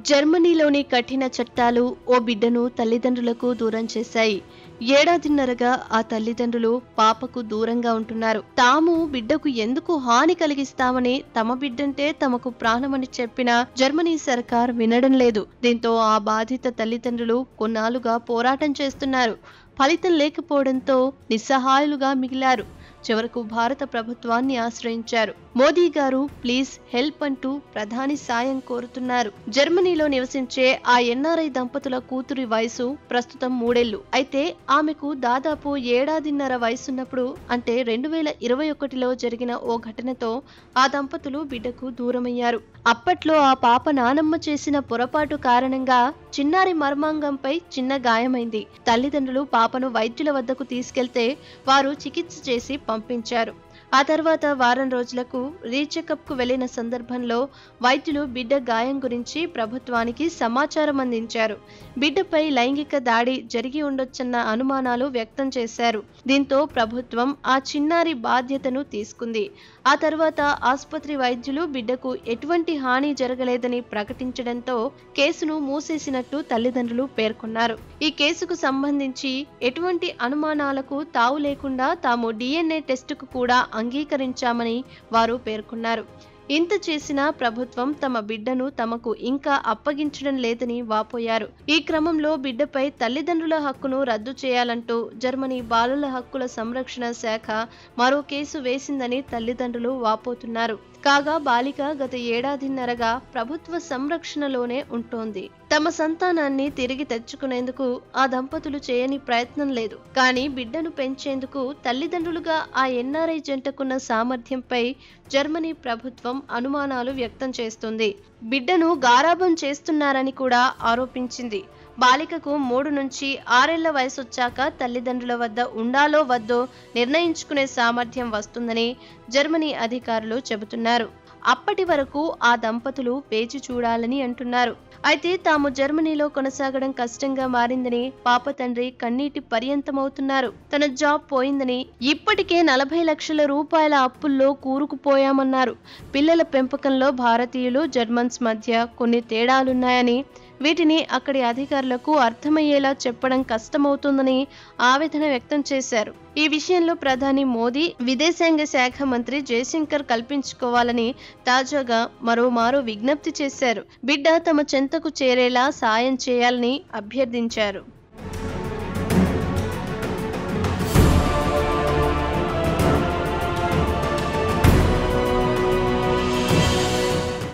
జర్మనీలోని కఠిన చట్టాలు ఓ బిడ్డను తల్లిదండ్రులకు దూరం చేశాయి ఏడాదిన్నరగా ఆ తల్లిదండ్రులు పాపకు దూరంగా ఉంటున్నారు తాము బిడ్డకు ఎందుకు హాని కలిగిస్తామని తమ బిడ్డంటే తమకు ప్రాణమని చెప్పిన జర్మనీ సర్కార్ వినడం లేదు దీంతో ఆ బాధిత తల్లిదండ్రులు కొన్నాళ్లుగా పోరాటం చేస్తున్నారు ఫలితం లేకపోవడంతో నిస్సహాయులుగా మిగిలారు చివరకు భారత ప్రభుత్వాన్ని ఆశ్రయించారు మోదీ గారు ప్లీజ్ హెల్ప్ అంటూ ప్రధాని సాయం కోరుతున్నారు జర్మనీలో నివసించే ఆ ఎన్ఆర్ఐ దంపతుల కూతురి వయసు ప్రస్తుతం మూడేళ్లు అయితే ఆమెకు దాదాపు ఏడాదిన్నర వయసున్నప్పుడు అంటే రెండు వేల ఇరవై ఒకటిలో జరిగిన ఓ ఘటనతో ఆ దంపతులు బిడ్డకు దూరమయ్యారు అప్పట్లో ఆ పాప నానమ్మ చేసిన పొరపాటు కారణంగా చిన్నారి మర్మాంగంపై చిన్న గాయమైంది తల్లిదండ్రులు పాపను వైద్యుల వద్దకు తీసుకెళ్తే వారు చికిత్స చేసి పంపించారు ఆ తర్వాత వారం రోజులకు రీచెకప్ కు వెళ్లిన సందర్భంలో వైద్యులు బిడ్డ గాయం గురించి ప్రభుత్వానికి సమాచారం అందించారు బిడ్డపై లైంగిక దాడి జరిగి ఉండొచ్చన్న అనుమానాలు వ్యక్తం చేశారు దీంతో ప్రభుత్వం ఆ చిన్నారి బాధ్యతను తీసుకుంది ఆ తర్వాత ఆసుపత్రి వైద్యులు బిడ్డకు ఎటువంటి హాని జరగలేదని ప్రకటించడంతో కేసును మూసేసినట్టు తల్లిదండ్రులు పేర్కొన్నారు ఈ కేసుకు సంబంధించి ఎటువంటి అనుమానాలకు తావు లేకుండా తాము డిఎన్ఏ టెస్టుకు కూడా అంగీకరించామని వారు పేర్కొన్నారు ఇంత చేసినా ప్రభుత్వం తమ బిడ్డను తమకు ఇంకా అప్పగించడం లేదని వాపోయారు ఈ క్రమంలో బిడ్డపై తల్లిదండ్రుల హక్కును రద్దు చేయాలంటూ జర్మనీ బాలల హక్కుల సంరక్షణ శాఖ మరో కేసు వేసిందని తల్లిదండ్రులు వాపోతున్నారు కాగా బాలిక గత ఏడాదిన్నరగా ప్రభుత్వ సంరక్షణలోనే ఉంటోంది తమ సంతానాన్ని తిరిగి తెచ్చుకునేందుకు ఆ దంపతులు చేయని ప్రయత్నం లేదు కానీ బిడ్డను పెంచేందుకు తల్లిదండ్రులుగా ఆ ఎన్ఆర్ఐ జంటకున్న సామర్థ్యంపై జర్మనీ ప్రభుత్వం అనుమానాలు వ్యక్తం చేస్తుంది బిడ్డను గారాబం చేస్తున్నారని కూడా ఆరోపించింది బాలికకు మూడు నుంచి ఆరేళ్ల వయసొచ్చాక తల్లిదండ్రుల వద్ద ఉండాలో వద్దో నిర్ణయించుకునే సామర్థ్యం వస్తుందని జర్మనీ అధికారులు చెబుతున్నారు అప్పటి వరకు ఆ దంపతులు వేచి చూడాలని అంటున్నారు అయితే తాము జర్మనీలో కొనసాగడం కష్టంగా మారిందని పాప తండ్రి కన్నీటి పర్యంతమవుతున్నారు తన జాబ్ పోయిందని ఇప్పటికే నలభై లక్షల రూపాయల అప్పుల్లో కూరుకుపోయామన్నారు పిల్లల పెంపకంలో భారతీయులు జర్మన్స్ మధ్య కొన్ని తేడాలున్నాయని వీటిని అక్కడి అధికారులకు అర్థమయ్యేలా చెప్పడం కష్టమవుతుందని ఆవేదన వ్యక్తం చేశారు ఈ విషయంలో ప్రధాని మోదీ విదేశాంగ శాఖ మంత్రి జయశంకర్ కల్పించుకోవాలని తాజాగా మరోమారో విజ్ఞప్తి చేశారు బిడ్డ తమ చెంతకు చేరేలా సాయం చేయాలని అభ్యర్థించారు